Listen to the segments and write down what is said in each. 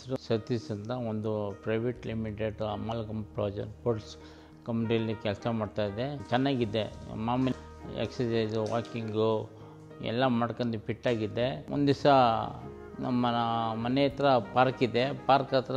ಹೆಸರು ಸತೀಶ್ ಅಂತ ಒಂದು private limited amalgam project sports ಕಂಪ್ನಿಯಲ್ಲಿ ಕೆಲಸ ಮಾಡ್ತಾಯಿದ್ದೆ ಚೆನ್ನಾಗಿದ್ದೆ ಮಾಮೂಲಿ ಎಕ್ಸಸೈಸು ವಾಕಿಂಗು ಎಲ್ಲ ಮಾಡ್ಕೊಂಡು ಫಿಟ್ಟಾಗಿದ್ದೆ ಒಂದು ದಿವಸ ನಮ್ಮ ಮನೆ ಹತ್ರ ಪಾರ್ಕ್ ಇದೆ ಪಾರ್ಕ್ ಹತ್ರ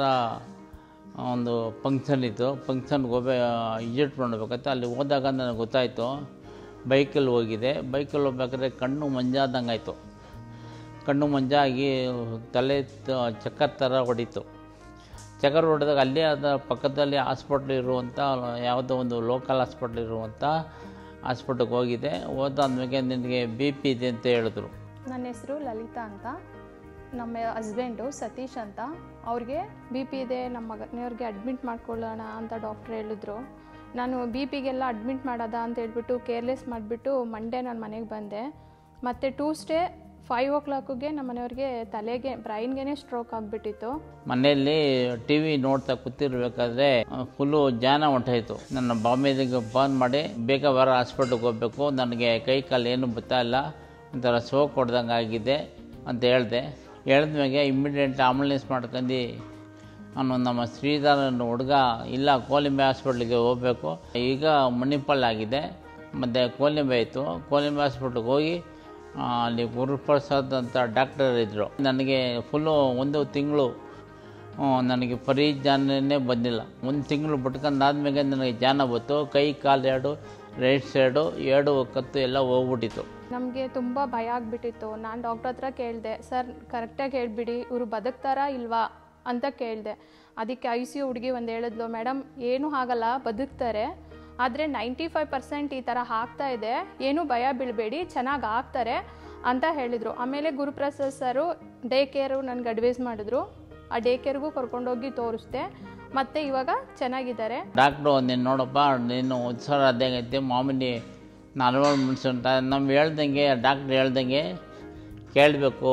ಒಂದು ಫಂಕ್ಷನ್ ಇತ್ತು ಫಂಕ್ಷನ್ಗೆ ಹೋಗ್ಬೇ ವಿಸಿಟ್ ಮಾಡಬೇಕಾಯ್ತು ಅಲ್ಲಿ ಹೋದಾಗ ನನಗೆ ಗೊತ್ತಾಯಿತು ಬೈಕಲ್ಲಿ ಹೋಗಿದೆ ಬೈಕಲ್ಲಿ ಹೋಗ್ಬೇಕಾದ್ರೆ ಕಣ್ಣು ಮಂಜಾದಂಗೆ ಆಯಿತು ಕಣ್ಣು ಮಂಜಾಗಿ ತಲೆ ತ- ಚಕ್ಕರ್ ಥರ ಹೊಡಿತು ಚಕ್ಕರ್ ಹೊಡೆದಾಗ ಅಲ್ಲೇ ಅದ ಪಕ್ಕದಲ್ಲಿ ಹಾಸ್ಪಿಟ್ಲ್ ಇರುವಂಥ ಯಾವುದೋ ಒಂದು ಲೋಕಲ್ ಹಾಸ್ಪಿಟ್ಲ್ ಇರುವಂಥ ಹಾಸ್ಪಿಟ್ಲಿಗೆ ಹೋಗಿದೆ ಹೋದಾದ್ಮೇಲೆ ನಿನಗೆ ಬಿ ಪಿ ಇದೆ ಅಂತ ಹೇಳಿದ್ರು ನನ್ನ ಹೆಸರು ಲಲಿತಾ ಅಂತ ನಮ್ಮ ಹಸ್ಬೆಂಡು ಸತೀಶ್ ಅಂತ ಅವ್ರಿಗೆ ಬಿ ಪಿ ಇದೆ ನಮ್ಮ ಮಗನಿಯವ್ರಿಗೆ ಅಡ್ಮಿಟ್ ಮಾಡ್ಕೊಳ್ಳೋಣ ಅಂತ ಡಾಕ್ಟ್ರ್ ಹೇಳಿದ್ರು ನಾನು ಬಿ ಪಿಗೆಲ್ಲ ಅಡ್ಮಿಟ್ ಮಾಡೋದ ಅಂತ ಹೇಳ್ಬಿಟ್ಟು ಕೇರ್ಲೆಸ್ ಮಾಡಿಬಿಟ್ಟು ಮಂಡೇ ನಾನು ಮನೆಗೆ ಬಂದೆ ಮತ್ತು ಟ್ಯೂಸ್ಡೇ ಫೈವ್ ಓ ಕ್ಲಾಕಿಗೆ ನಮ್ಮ ಮನೆಯವ್ರಿಗೆ ತಲೆಗೆ ಬ್ರೈನ್ಗೆ ಸ್ಟ್ರೋಕ್ ಆಗಿಬಿಟ್ಟಿತ್ತು ಮನೆಯಲ್ಲಿ ಟಿ ವಿ ನೋಡ್ತಾ ಕೂತಿರ್ಬೇಕಾದ್ರೆ ಫುಲ್ಲು ಜಾನ ಹೊಂಟಾಯಿತು ನನ್ನ ಬಾಂಬೆದಿಗೆ ಫೋನ್ ಮಾಡಿ ಬೇಗ ಬರೋ ಹಾಸ್ಪಿಟ್ಲಿಗೆ ಹೋಗ್ಬೇಕು ನನಗೆ ಕೈ ಕಾಲು ಏನು ಬರ್ತಾ ಇಲ್ಲ ಒಂಥರ ಸೋಕ್ ಹೊಡೆದಂಗೆ ಆಗಿದೆ ಅಂತ ಹೇಳಿದೆ ಹೇಳಿದ್ಮೇಲೆ ಇಮ್ಮಿಡಿಯೇಟ್ ಆಂಬುಲೆನ್ಸ್ ಮಾಡ್ಕೊಂಡು ಅವನು ನಮ್ಮ ಶ್ರೀಧರ್ ಅನ್ನೋ ಹುಡುಗ ಇಲ್ಲ ಕೋಲಿಂಬೆ ಹಾಸ್ಪಿಟ್ಲಿಗೆ ಹೋಗಬೇಕು ಈಗ ಮಣಿಪಾಲ್ ಆಗಿದೆ ಮತ್ತು ಕೋಲಿಂಬೆ ಇತ್ತು ಕೋಲಿಂಬೆ ಹಾಸ್ಪಿಟ್ಲಿಗೆ ಹೋಗಿ ಆ, ಅಲ್ಲಿ ಗುರುಪ್ರಸಾದ್ ಅಂತ ಡಾಕ್ಟರ್ ಇದ್ದರು ನನಗೆ ಫುಲ್ಲು ಒಂದು ತಿಂಗಳು ನನಗೆ ಬರೀ ಜಾನೇ ಬಂದಿಲ್ಲ ಒಂದು ತಿಂಗಳು ಬಿಟ್ಕೊಂಡಾದ್ಮೇಲೆ ನನಗೆ ಜಾನ ಬಂತು ಕೈ ಕಾಲು ಎರಡು ರೈಟ್ ಸೈಡು ಎರಡು ಕತ್ತು ಎಲ್ಲ ಹೋಗ್ಬಿಟ್ಟಿತ್ತು ನಮಗೆ ತುಂಬ ಭಯ ಆಗಿಬಿಟ್ಟಿತ್ತು ನಾನು ಡಾಕ್ಟ್ರ್ ಹತ್ರ ಕೇಳಿದೆ ಸರ್ ಕರೆಕ್ಟಾಗಿ ಹೇಳ್ಬಿಡಿ ಇವರು ಬದುಕ್ತಾರಾ ಇಲ್ವಾ ಅಂತ ಕೇಳಿದೆ ಅದಕ್ಕೆ ಐ ಸಿ ಯು ಹುಡುಗಿ ಒಂದು ಹೇಳಿದ್ಲು ಮೇಡಮ್ ಏನೂ ಆಗಲ್ಲ ಬದುಕ್ತಾರೆ ಆದರೆ ನೈಂಟಿ ಫೈವ್ ಪರ್ಸೆಂಟ್ ಈ ಥರ ಆಗ್ತಾ ಇದೆ ಏನೂ ಭಯ ಬೀಳಬೇಡಿ ಚೆನ್ನಾಗಿ ಆಗ್ತಾರೆ ಅಂತ ಹೇಳಿದರು ಆಮೇಲೆ ಗುರುಪ್ರಸಾದ್ ಸರು ಡೇ ಕೇರು ನನಗೆ ಅಡ್ವೈಸ್ ಮಾಡಿದ್ರು ಆ ಡೇ ಕೇರ್ಗೂ ಕರ್ಕೊಂಡೋಗಿ ತೋರಿಸ್ದೆ ಮತ್ತು ಇವಾಗ ಚೆನ್ನಾಗಿದ್ದಾರೆ ಡಾಕ್ಟ್ರು ನೀನು ನೋಡಪ್ಪ ನೀನು ಉತ್ಸಾಹ ಆದಂಗೈತೆ ಮಾಮೂಲಿ ನಾರ್ಮಲ್ ಮುನ್ಸಂತ ನಮ್ಮ ಹೇಳ್ದಂಗೆ ಡಾಕ್ಟ್ರ್ ಹೇಳ್ದಂಗೆ ಕೇಳಬೇಕು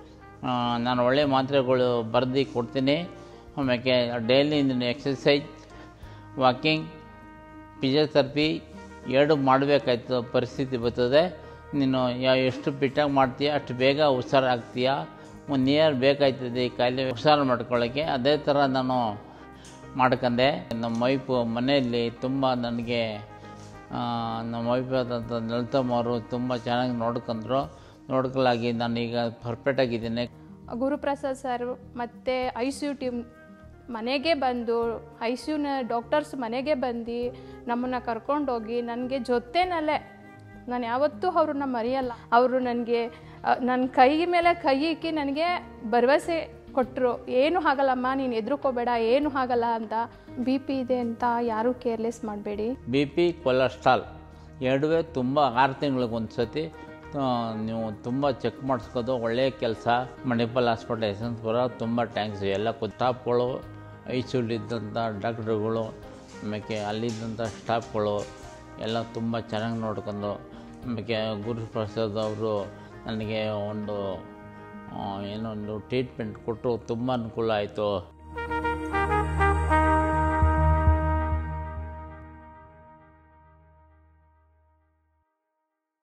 ನಾನು ಒಳ್ಳೆ ಮಾತ್ರೆಗಳು ಬರೆದು ಕೊಡ್ತೀನಿ ಆಮೇಲೆ ಡೈಲಿ ನೀನು ಎಕ್ಸಸೈಜ್ ವಾಕಿಂಗ್ ಫಿಸಿಯೋಥೆರಪಿ ಎರಡು ಮಾಡಬೇಕಾಯ್ತು ಪರಿಸ್ಥಿತಿ ಬರ್ತದೆ ನೀನು ಯಾವ ಎಷ್ಟು ಫಿಟ್ಟಾಗಿ ಮಾಡ್ತೀಯ ಅಷ್ಟು ಬೇಗ ಹುಷಾರಾಗ್ತೀಯ ಒಂದು ಇಯರ್ ಬೇಕಾಯ್ತದೆ ಈ ಕಾಯಿಲೆ ಹುಷಾರು ಮಾಡ್ಕೊಳ್ಳೋಕ್ಕೆ ಅದೇ ಥರ ನಾನು ಮಾಡ್ಕೊಂಡೆ ನಮ್ಮ ವೈಫು ಮನೆಯಲ್ಲಿ ತುಂಬ ನನಗೆ ಆ, ನಮ್ಮ ವೈಫ್ ಆದಂಥ ಲಲಿತಮ್ಮ ಅವರು ತುಂಬ ಚೆನ್ನಾಗಿ ನೋಡ್ಕೊಂಡ್ರು ನೋಡ್ಕೊಳ್ಳಾಗಿ ನಾನೀಗ ಪರ್ಫೆಕ್ಟಾಗಿದ್ದೀನಿ ಗುರುಪ್ರಸಾದ್ ಸರ್ ಮತ್ತು ಐ ಸಿ ಯು ಟೀಮ್ ಮನೆಗೆ ಬಂದು ಐ ಸಿ ಯುನ ಡಾಕ್ಟರ್ಸ್ ಮನೆಗೆ ಬಂದು ನಮ್ಮನ್ನು ಕರ್ಕೊಂಡೋಗಿ ನನಗೆ ಜೊತೆನಲ್ಲೇ ನಾನು ಯಾವತ್ತೂ ಅವ್ರನ್ನ ಮರೆಯಲ್ಲ ಅವರು ನನಗೆ ನನ್ನ ಕೈ ಮೇಲೆ ಕೈ ಇಕ್ಕಿ ನನಗೆ ಭರವಸೆ ಕೊಟ್ಟರು ಏನು ಆಗಲ್ಲಮ್ಮ ನೀನು ಎದುರುಕೋಬೇಡ ಏನು ಆಗಲ್ಲ ಅಂತ ಬಿ ಪಿ ಇದೆ ಅಂತ ಯಾರೂ ಕೇರ್ಲೆಸ್ ಮಾಡಬೇಡಿ ಬಿ ಪಿ ಕೊಲೆಸ್ಟ್ರಾಲ್ ಎರಡುವೇ ತುಂಬ ಆರು ತಿಂಗಳಿಗೆ ಒಂದು ಸತಿ ಆ, ನೀವು ತುಂಬ ಚೆಕ್ ಮಾಡಿಸ್ಕೋದು ಒಳ್ಳೆಯ ಕೆಲಸ ಮಣಿಪಾಲ್ ಹಾಸ್ಪಿಟಲ್ ಯಶವಂತಪುರ ತುಂಬ ಟ್ಯಾಂಕ್ಸ್ ಎಲ್ಲ ಸ್ಟಾಫ್ಗಳು ಐ ಸಿ ಇದ್ದಂಥ ಡಾಕ್ಟ್ರುಗಳು ಆಮೇಲೆ ಅಲ್ಲಿದ್ದಂಥ ಸ್ಟಾಫ್ಗಳು ಎಲ್ಲ ತುಂಬ ಚೆನ್ನಾಗಿ ನೋಡ್ಕೊಂಡು ಆಮೇಲೆ ಗುರುಪ್ರಸಾದ್ ಅವರು ನನಗೆ ಒಂದು ಆ, ಏನೋ ಒಂದು ಟ್ರೀಟ್ಮೆಂಟ್ ಕೊಟ್ಟು ತುಂಬ ಅನುಕೂಲ ಆಯಿತು